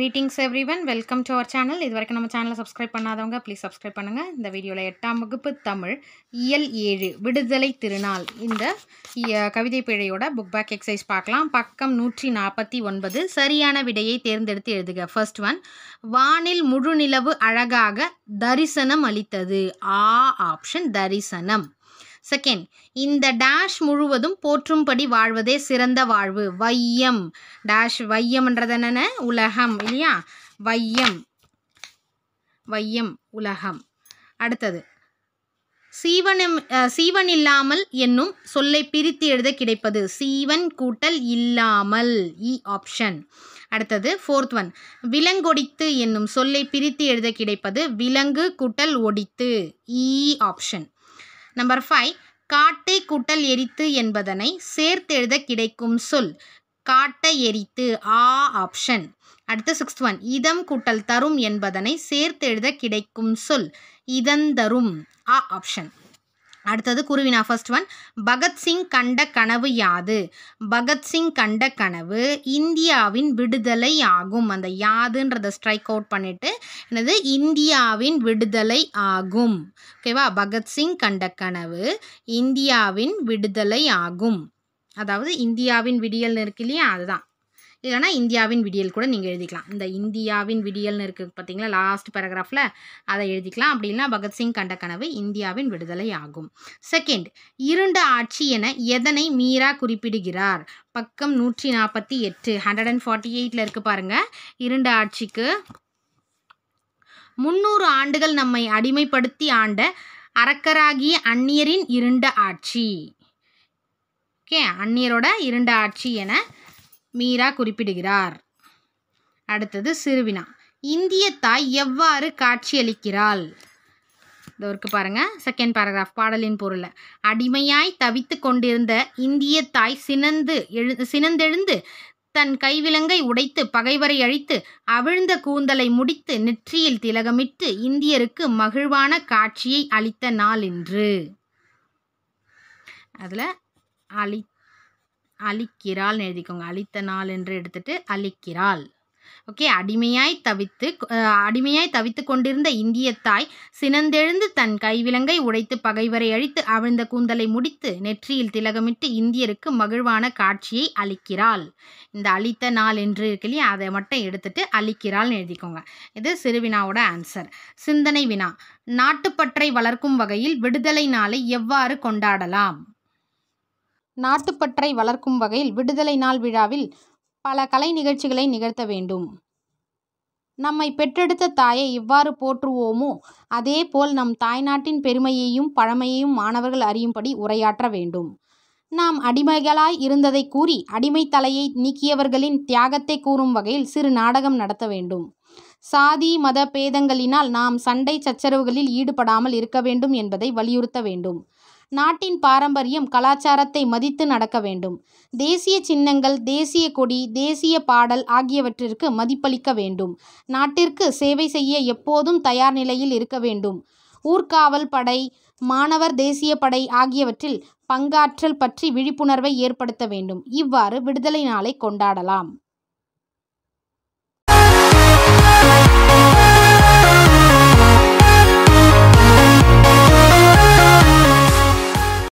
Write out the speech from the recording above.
greetings everyone welcome to our channel இது வரைக்கும் நம்ம சேனலை சப்ஸ்கிரைப் பண்ணாதவங்க ப்ளீஸ் சப்ஸ்கிரைப் பண்ணுங்கள் இந்த வீடியோவில் எட்டாம் வகுப்பு தமிழ் இயல் ஏழு விடுதலை திருநாள் இந்த இய- கவிதை பிழையோட புக் பேக் எக்ஸசைஸ் பார்க்கலாம் பக்கம் நூற்றி நாற்பத்தி ஒன்பது சரியான விடையை தேர்ந்தெடுத்து எழுதுக ஃபர்ஸ்ட் ஒன் வானில் முழு நிலவு அழகாக தரிசனம் அளித்தது ஆ ஆப்ஷன் தரிசனம் செகண்ட் இந்த டேஷ் முழுவதும் போற்றும்படி வாழ்வதே சிறந்த வாழ்வு வையம் டேஷ் வையம்ன்றது என்னென்ன உலகம் இல்லையா வையம் வையம் உலகம் அடுத்தது சீவனம் அஹ், சீவன் இல்லாமல் என்னும் சொல்லை பிரித்து எழுத கிடைப்பது சீவன் கூட்டல் இல்லாமல் இ ஆப்ஷன் அடுத்தது ஃபோர்த் ஒன் விலங்கொடித்து என்னும் சொல்லை பிரித்து எழுத கிடைப்பது விலங்கு கூட்டல் ஒடித்து இ ஆப்ஷன் நம்பர் ஃபைவ் காட்டை கூட்டல் எரித்து என்பதனை சேர்த்து எழுத கிடைக்கும் சொல் காட்ட எரித்து ஆ ஆப்ஷன் அடுத்து சிக்ஸ்த் ஒன் இதம் கூட்டல் தரும் என்பதனை சேர்த்து எழுத கிடைக்கும் சொல் இதந்தரும் ஆ ஆப்ஷன் அடுத்தது குருவினா ஃபர்ஸ்ட் ஒன் பகத்சிங் கண்ட கனவு யாது பகத்சிங் கண்ட கனவு இந்தியாவின் விடுதலை ஆகும் அந்த யாதுன்றதை ஸ்ட்ரைக் அவுட் பண்ணிட்டு என்னது இந்தியாவின் விடுதலை ஆகும் ஓகேவா பகத்சிங் கண்ட கனவு இந்தியாவின் விடுதலை ஆகும் அதாவது இந்தியாவின் விடியல்னு இருக்கு இல்லையா அதுதான் இல்லைனா இந்தியாவின் விடியல் கூட நீங்கள் எழுதிக்கலாம் இந்த இந்தியாவின் விடியல்னு இருக்குது பார்த்தீங்களா லாஸ்ட் பேராகிராஃபில் அதை எழுதிக்கலாம் அப்படி இல்லைனா பகத்சிங் கண்ட கனவு இந்தியாவின் விடுதலை ஆகும் செகண்ட் இருண்ட ஆட்சி என எதனை மீரா குறிப்பிடுகிறார் பக்கம் நூற்றி நாற்பத்தி எட்டு ஹண்ட்ரட் அண்ட் ஃபார்ட்டி எயிட்டில் இருக்கு பாருங்க இருண்ட ஆட்சிக்கு முன்னூறு ஆண்டுகள் நம்மை அடிமைப்படுத்தி ஆண்ட அரக்கராகிய அந்நியரின் இருண்ட ஆட்சி ஓகே அந்நியரோட இருண்ட ஆட்சி என மீரா குறிப்பிடுகிறார் அடுத்தது சிறுவினா இந்திய தாய் எவ்வாறு காட்சியளிக்கிறாள் இதோ இருக்கு பாருங்க செகண்ட் பேராகிராஃப் பாடலின் பொருள் அடிமையாய் தவித்து கொண்டிருந்த இந்திய தாய் சினந்து எழு சினந்தெழுந்து தன் கைவிலங்கை உடைத்து பகைவரை அழித்து அவிழ்ந்த கூந்தலை முடித்து நெற்றியில் திலகமிட்டு இந்தியருக்கு மகிழ்வான காட்சியை அளித்த நாள் இன்று அதில் அளி அளிக்கிறாள்னு எழுதிக்கோங்க அளித்த நாள் என்று எடுத்துட்டு அளிக்கிறாள் ஓகே அடிமையாய் தவித்து அஹ், அடிமையாய் தவித்து கொண்டிருந்த இந்திய தாய் சினந்தெழுந்து தன் கைவிலங்கை உடைத்து பகைவரை அழித்து அவிழ்ந்த கூந்தலை முடித்து நெற்றியில் திலகமிட்டு இந்தியருக்கு மகிழ்வான காட்சியை அளிக்கிறாள் இந்த அளித்த நாள் என்று இருக்கு இல்லையா அதை மட்டும் எடுத்துட்டு அளிக்கிறாள்னு எழுதிக்கோங்க இது சிறுவினாவோட ஆன்சர் சிந்தனை வினா நாட்டுப்பற்றை வளர்க்கும் வகையில் விடுதலை நாளை எவ்வாறு கொண்டாடலாம் நாட்டுப்பற்றை வளர்க்கும் வகையில் விடுதலை நாள் விழாவில் பல கலை நிகழ்ச்சிகளை நிகழ்த்த வேண்டும் நம்மை பெற்றெடுத்த தாயை எவ்வாறு போற்றுவோமோ அதேபோல் நம் தாய்நாட்டின் பெருமையையும் பழமையையும் மாணவர்கள் அறியும்படி உரையாற்ற வேண்டும் நாம் அடிமைகளாய் இருந்ததை கூறி அடிமை தலையை நீக்கியவர்களின் தியாகத்தை கூறும் வகையில் சிறு நாடகம் நடத்த வேண்டும் சாதி மத பேதங்களினால் நாம் சண்டை சச்சரவுகளில் ஈடுபடாமல் இருக்க வேண்டும் என்பதை வலியுறுத்த வேண்டும் நாட்டின் பாரம்பரியம் கலாச்சாரத்தை மதித்து நடக்க வேண்டும் தேசிய சின்னங்கள் தேசிய கொடி தேசிய பாடல் ஆகியவற்றிற்கு மதிப்பளிக்க வேண்டும் நாட்டிற்கு சேவை செய்ய எப்போதும் தயார் நிலையில் இருக்க வேண்டும் ஊர்காவல் படை மாணவர் தேசிய படை ஆகியவற்றில் பங்காற்றல் பற்றி விழிப்புணர்வை ஏற்படுத்த வேண்டும் இவ்வாறு விடுதலை நாளை கொண்டாடலாம்